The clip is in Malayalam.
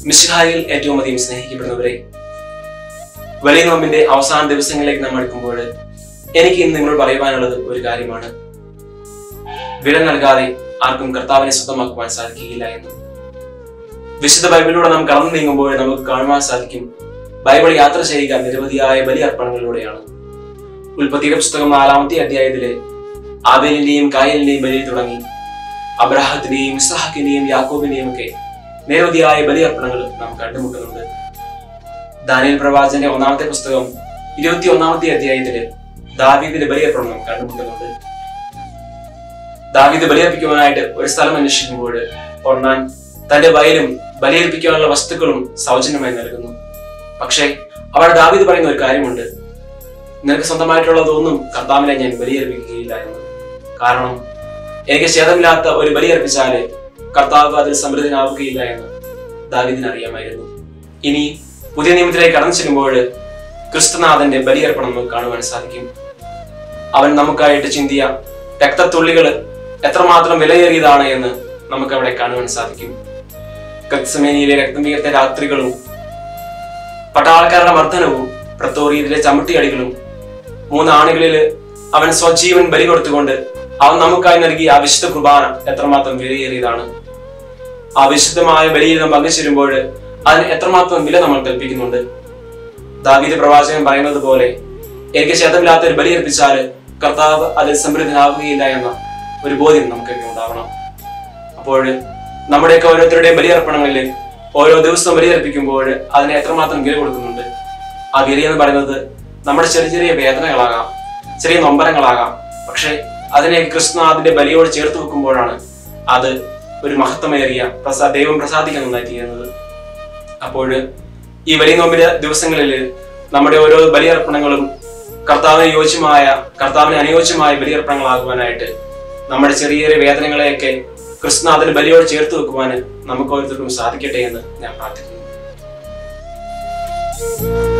മിശിഹായിൽ ഏറ്റവും അധികം സ്നേഹിക്കപ്പെടുന്നവരെ വലിയ നോമ്പിന്റെ അവസാന ദിവസങ്ങളിലേക്ക് നാം അടുക്കുമ്പോൾ എനിക്ക് ഇന്ന് നിങ്ങളോട് പറയുവാനുള്ളത് ഒരു കാര്യമാണ് വില നൽകാതെ ആർക്കും കർത്താവിനെ സ്വന്തമാക്കുവാൻ സാധിക്കുകയില്ല എന്ന് വിശുദ്ധ ബൈബിളിലൂടെ നാം കടന്നു നീങ്ങുമ്പോൾ നമുക്ക് കാണുവാൻ സാധിക്കും ബൈബിൾ യാത്ര ചെയ്യുക നിരവധിയായ ബലിയർപ്പണങ്ങളിലൂടെയാണ് ഉൽപ്പത്തിയുടെ പുസ്തകം നാലാമത്തെ അധ്യായത്തിലെ ആബേലിന്റെയും കായലിന്റെയും ബലി തുടങ്ങി അബ്രാഹത്തിന്റെയും ഇസ്ഹാക്കിന്റെയും യാക്കോബിന്റെയും ഒക്കെ നിരവധിയായ ബലിയർപ്പണങ്ങൾ നാം കണ്ടുമുട്ടുന്നുണ്ട് ദാനിയൽ പ്രവാചന്റെ ഒന്നാമത്തെ പുസ്തകം ഇരുപത്തി ഒന്നാമത്തെ അധ്യായത്തില് ദാവീദിന്റെ ബലിയർപ്പണം നാം കണ്ടുമുട്ടുന്നുണ്ട് ദാവീദ് ബലിയർപ്പിക്കുവാനായിട്ട് ഒരു സ്ഥലം അന്വേഷിക്കുമ്പോൾ ഒന്നാൻ തന്റെ വയലും ബലിയർപ്പിക്കാനുള്ള വസ്തുക്കളും സൗജന്യമായി നൽകുന്നു പക്ഷേ അവിടെ ദാവീദ് പറയുന്ന ഒരു കാര്യമുണ്ട് നിനക്ക് സ്വന്തമായിട്ടുള്ളതൊന്നും കർത്താവിനെ ഞാൻ ബലിയർപ്പിക്കുകയില്ല എന്ന് കാരണം എനിക്ക് ഛേദമില്ലാത്ത ഒരു ബലിയർപ്പിച്ചാല് കർത്താവ് അതിൽ സമൃദ്ധനാവുകയില്ല എന്ന് ദാവീദിന് അറിയാമായിരുന്നു ഇനി പുതിയ നിയമത്തിലേക്ക് കടന്നു ചെല്ലുമ്പോൾ ക്രിസ്തുനാഥന്റെ ബലിയർപ്പണം നമുക്ക് കാണുവാൻ സാധിക്കും അവൻ നമുക്കായിട്ട് ചിന്തിയ രക്തത്തുള്ളികൾ എത്രമാത്രം വിലയേറിയതാണ് എന്ന് നമുക്ക് അവിടെ കാണുവാൻ സാധിക്കും ഗത്സമേനിയിലെ രക്തം വീർത്ത രാത്രികളും പട്ടാളക്കാരുടെ മർദ്ദനവും പ്രത്തോറിയയിലെ ചവിട്ടിയടികളും മൂന്നാണികളിൽ അവൻ സ്വജീവൻ ബലി കൊടുത്തുകൊണ്ട് അവൻ നമുക്കായി നൽകിയ ആ വിശുദ്ധ കുർബാന എത്രമാത്രം വിലയേറിയതാണ് ആ വിശുദ്ധമായ ബലിയിൽ നാം പങ്കുചേരുമ്പോൾ അതിന് എത്രമാത്രം വില നമ്മൾ കൽപ്പിക്കുന്നുണ്ട് ദാവീദ് പ്രവാചകൻ പറയുന്നത് പോലെ എനിക്ക് ശതമില്ലാത്ത ഒരു ബലി അർപ്പിച്ചാൽ കർത്താവ് അതിൽ സമൃദ്ധനാവുകയില്ല എന്ന ഒരു ബോധ്യം നമുക്കൊക്കെ ഉണ്ടാവണം അപ്പോൾ നമ്മുടെയൊക്കെ ഓരോരുത്തരുടെയും ബലിയർപ്പണങ്ങളിൽ ഓരോ ദിവസവും ബലിയർപ്പിക്കുമ്പോൾ അതിന് എത്രമാത്രം വില കൊടുക്കുന്നുണ്ട് ആ വില എന്ന് പറയുന്നത് നമ്മുടെ ചെറിയ ചെറിയ വേദനകളാകാം ചെറിയ നൊമ്പരങ്ങളാകാം പക്ഷെ അതിനെ കൃഷ്ണനാഥിന്റെ ബലിയോട് ചേർത്ത് വെക്കുമ്പോഴാണ് അത് ഒരു മഹത്വമേറിയ പ്രസാ ദൈവം പ്രസാദിക്കുന്നതായി തീരുന്നത് അപ്പോൾ ഈ വലിയ നോമ്പിന്റെ ദിവസങ്ങളിൽ നമ്മുടെ ഓരോ ബലിയർപ്പണങ്ങളും കർത്താവിന് യോജ്യമായ കർത്താവിന് അനുയോജ്യമായ ബലിയർപ്പണങ്ങളാകുവാനായിട്ട് നമ്മുടെ ചെറിയ ചെറിയ വേദനകളെയൊക്കെ കൃഷ്ണനാഥന് ബലിയോട് ചേർത്ത് വെക്കുവാൻ നമുക്ക് ഓരോരുത്തർക്കും സാധിക്കട്ടെ എന്ന് ഞാൻ പ്രാർത്ഥിക്കുന്നു